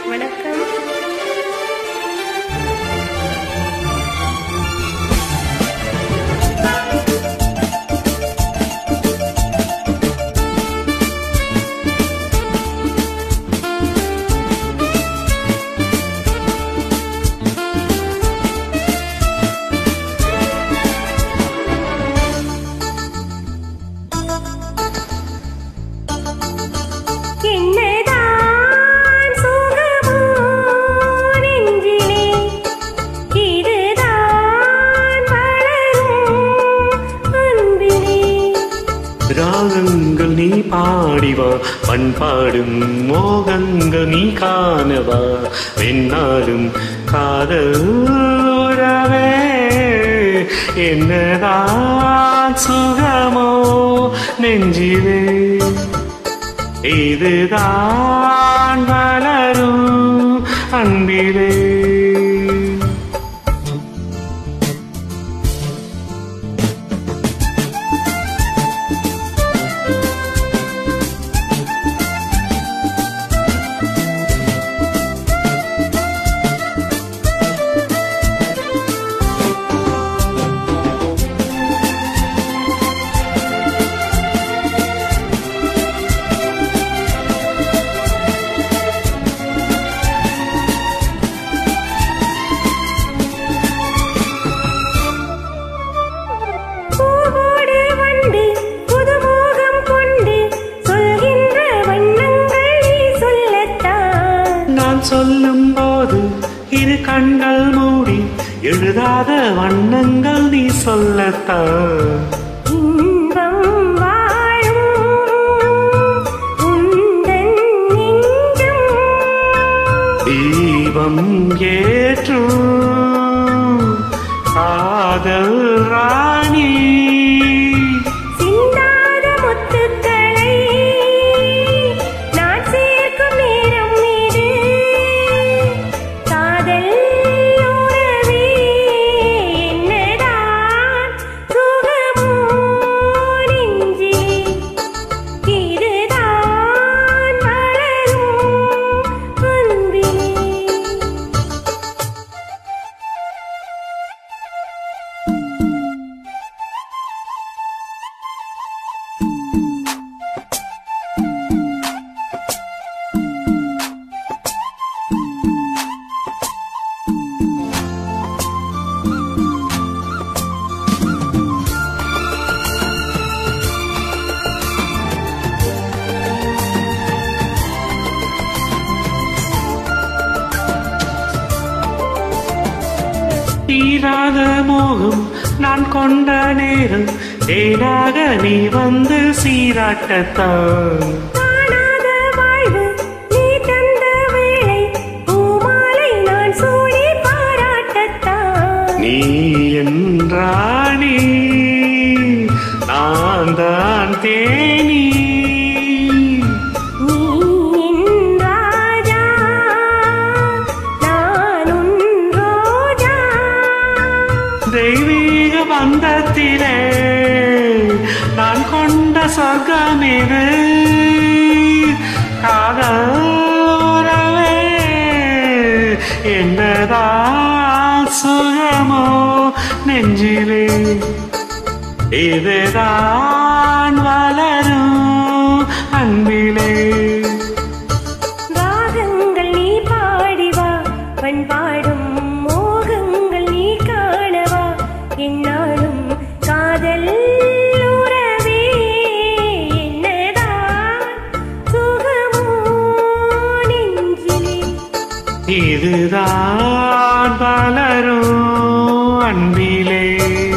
வணக்கம் என்னதான் சுகமோ நெஞ்சிலே இதுதான் வளரும் அன்பிலே ராகங்கள் நீ பாடிவா பண்பாடும் மோகங்கள் நீ காணவா வெண்ணாலும் காதல் உறவே என்னதான் சுகமோ நெஞ்சிலே இதுதான் வளரும் அன்பிலே பூவோடு வண்டு புதுமோகம் கொண்டு சொல்கின்ற வண்ணங்கள் நீ சொல்லத்தான் நான் சொல்லும் போது இரு கண்கள் மூடி எழுதாத வண்ணங்கள் நீ சொல்லத்தான் இன்பம் வாழும் உந்தன் நெஞ்சம் தீபம் ஏற்றும் காதல் ராணி சிந்தாத முத்துக்களை நான் சேர்க்கும் நேரம் இது காதல் உறவே என்னதான் சுகமோ நெஞ்சிலே இதுதான் வளரும் அன்பிலே தீராத மோகம் நான் கொண்ட நேரம் தேனாக நீ வந்து சீராட்டத்தான் காணாத வாழ்வு நீ தந்த வேளை பூமாலை நான் சூடி பாராட்டத்தான் நீ என்றாணி நான் தான் தேனி நீ என் ராஜா நான் உன் ரோஜா தெய்வீக பந்தத்திலே நான் கொண்ட சொர்க்கம் இது காதல் உறவே என்னதான் சுகமோ நெஞ்சிலே இதுதான் வளரும் அன்பிலே ராகங்கள் நீ பாடிவா பண்பாடும் மோகங்கள் நீ காணவா என்னாலும் காதல் உறவே என்னதான் சுகமோ நெஞ்சிலே இதுதான் வளரும் அன்பிலே